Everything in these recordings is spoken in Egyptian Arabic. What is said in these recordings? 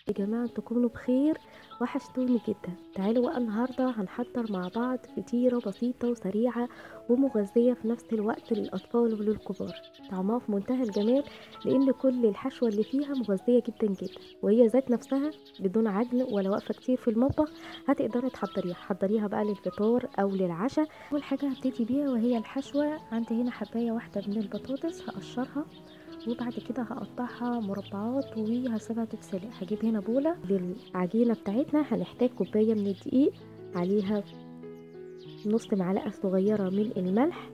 يا جماعة تكونوا بخير وحشتوني جدا تعالوا بقى النهاردة هنحضر مع بعض فطيرة بسيطة وسريعة ومغذية في نفس الوقت للأطفال وللكبار طعمها في منتهى الجمال لأن كل الحشوة اللي فيها مغذية جدا جدا وهي ذات نفسها بدون عجن ولا واقفة كتير في المطبخ هتقدري تحضريها حضريها بقى للفطار أو للعشاء أول حاجة هبتدي بيها وهي الحشوة عندي هنا حباية واحدة من البطاطس هقشرها وبعد كده هقطعها مربعات وهسيبها تتسلق هجيب هنا بولة للعجينة بتاعتنا هنحتاج كوباية من الدقيق عليها نص معلقة صغيرة من الملح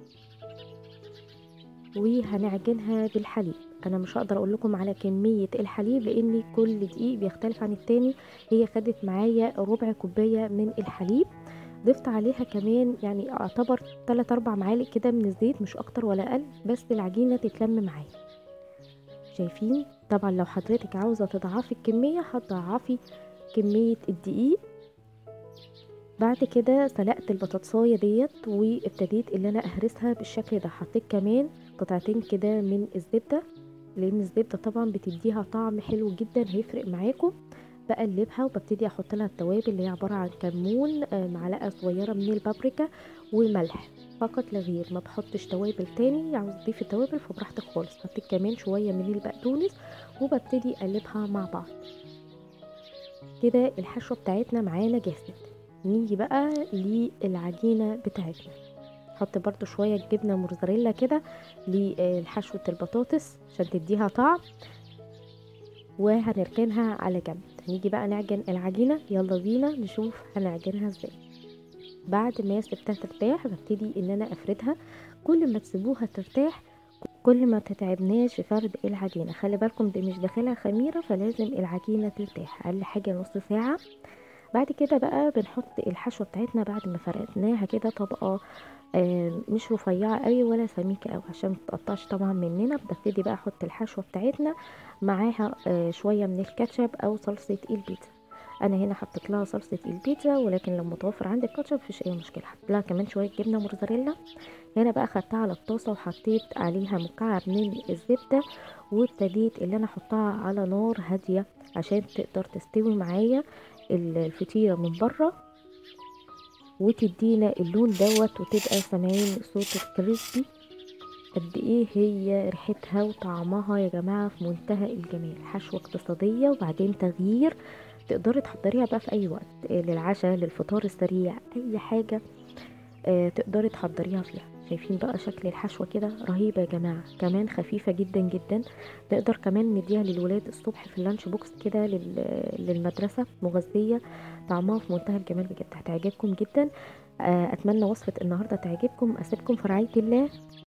وهنعجنها بالحليب انا مش هقدر اقول لكم على كمية الحليب لان كل دقيق بيختلف عن التاني هي خدت معايا ربع كوباية من الحليب ضفت عليها كمان يعني اعتبر 3 4 معالق كده من الزيت مش اكتر ولا اقل بس العجينة تتلم معايا شايفين طبعا لو حضرتك عاوزة تضعفي الكمية هتضعفي كمية الدقيق بعد كده سلقت البطاطساية ديت وابتديت اللي انا اهرسها بالشكل ده حطيت كمان قطعتين كده من الزبدة لان الزبدة طبعا بتديها طعم حلو جدا هيفرق معاكم بقلبها وببتدي احط لها التوابل اللي هي عبارة عن كمون معلقة صغيرة من البابريكا وملح فقط لا غير ما بحطش توابل تاني عاوز تضيفي التوابل فبراحتك خالص حطيت كمان شويه من البقدونس وببتدي اقلبها مع بعض كده الحشوه بتاعتنا معانا جاهزه نيجي بقى للعجينه بتاعتنا حط برضو شويه جبنه موزاريلا كده لحشوه البطاطس عشان تديها طعم وهنركنها على جنب نيجي بقى نعجن العجينه يلا بينا نشوف هنعجنها ازاي بعد ما سبتها ترتاح ببتدي ان انا افردها كل ما تسيبوها ترتاح كل ما تتعبناش في فرد العجينه خلي بالكم دي مش داخلها خميره فلازم العجينه ترتاح اقل حاجه نص ساعه بعد كده بقى بنحط الحشوه بتاعتنا بعد ما فردناها كده طبقه آه مش رفيعه قوي ولا سميكه قوي عشان متقطعش طبعا مننا ببتدي بقى احط الحشوه بتاعتنا معاها آه شويه من الكاتشب او صلصه البيتزا انا هنا حطيت لها صلصه البيتزا ولكن لو متوفر عندك كاتشب مفيش اي مشكله حطيت لها كمان شويه جبنه موزاريلا هنا بقى خدتها على الطاسه وحطيت عليها مكعب من الزبده وابتديت اللي انا احطها على نار هاديه عشان تقدر تستوي معايا الفطيره من بره وتدينا اللون دوت وتبقى سامعين صوت الكريسبي قد ايه هي ريحتها وطعمها يا جماعه في منتهى الجمال حشوه اقتصاديه وبعدين تغيير تقدري تحضريها بقى في اي وقت للعشاء للفطار السريع اي حاجة آه تقدري تحضريها فيها شايفين بقى شكل الحشوة كده رهيبة يا جماعة كمان خفيفة جدا جدا نقدر كمان نديها للولاد الصبح في اللانش بوكس كده للمدرسة مغذية طعمها في منتهى الجمال بجد هتعجبكم جدا آه اتمنى وصفة النهاردة تعجبكم اسيبكم في رعاية الله